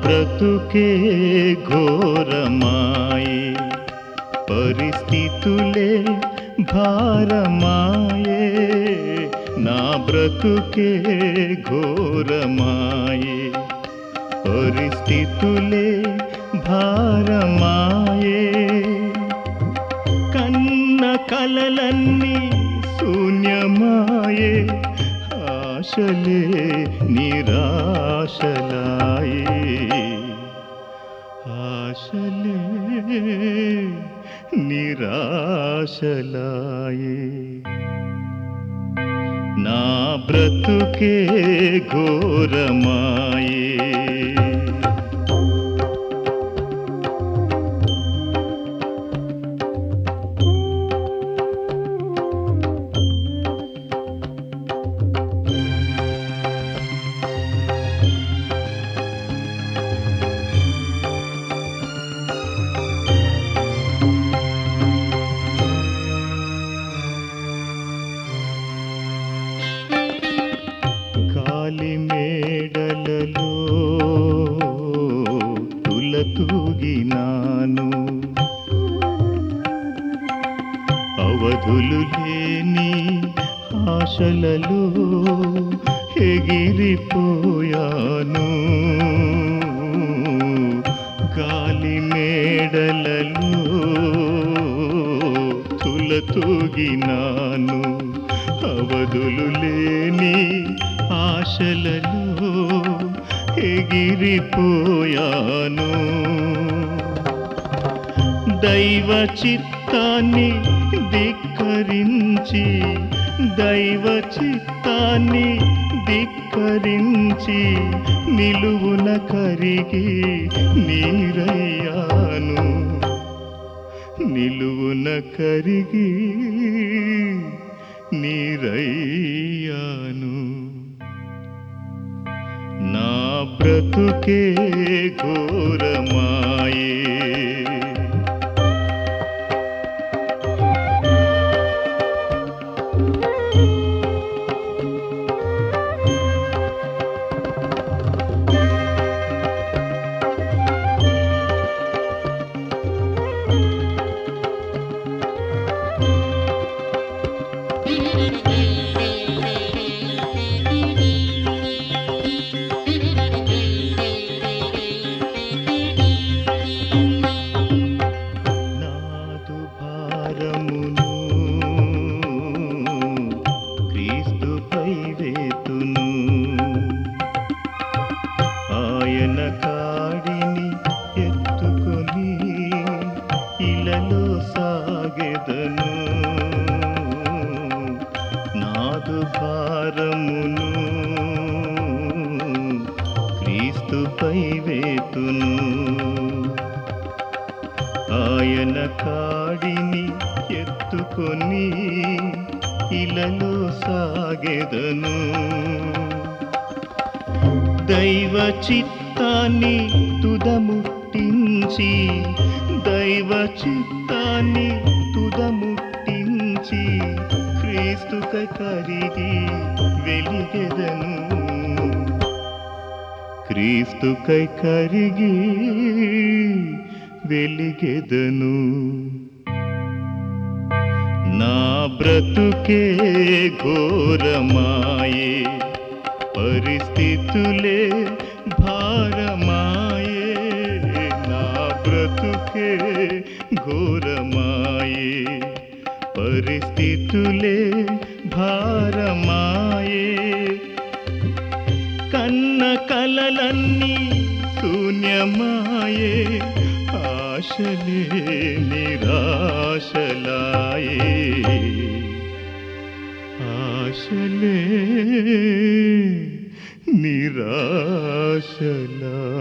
బ్రతుకే ఘోరమాయే పరిస్థితులే భారమాయే నా బ్రతుకే ఘోరమాయే పరిస్థితులే భారమాయే కన్న కలలన్నీ శూన్యమాయే ఆశలే నిరాశలాయే ఆశలే నిరాశలాయే నా బ్రతుకే ఘోరమాయే గాలి మేడలలో తులతూగినాను అవధులు లేని ఆశలలో ఎగిరిపోయాను గాలి మేడలలో తులతూగినాను అవధులు లేని ఆశలలో ఎగిరిపోయాను దైవ చిత్తాన్ని ధిక్కరించి దైవ చిత్తాన్ని ధిక్కరించి నిలువున కరిగి నీరయ్యాను నిలువున కరిగి నీరయ్యాను నా బ్రతుకే ఘోరమాయే నాదు భారమును క్రీస్తుపై వేతును ఆయన కాడిని ఎత్తుకొని ఇలలో సాగెదను నాదు భారమును క్రీస్తుపై వేతును ఆయన కాడిని ఎత్తుకొని ఇలలో సాగెదను దైవ చిత్తాన్ని తుదముట్టించి దైవ చిత్తాన్ని తుదముట్టించి క్రీస్తుక కరిగి వెలిగెదను క్రీస్తుకై కరిగి వెలిగెదను నా బ్రతుకే ఘోరమాయే పరిస్థితులే భారమాయే నా బ్రతుకే ఘోరమాయే పరిస్థితులే భారమాయే కన్న కలలన్నీ శూన్యమాయే ఆశలే నిరాశలాయే ఆశలే నిరాశలాయే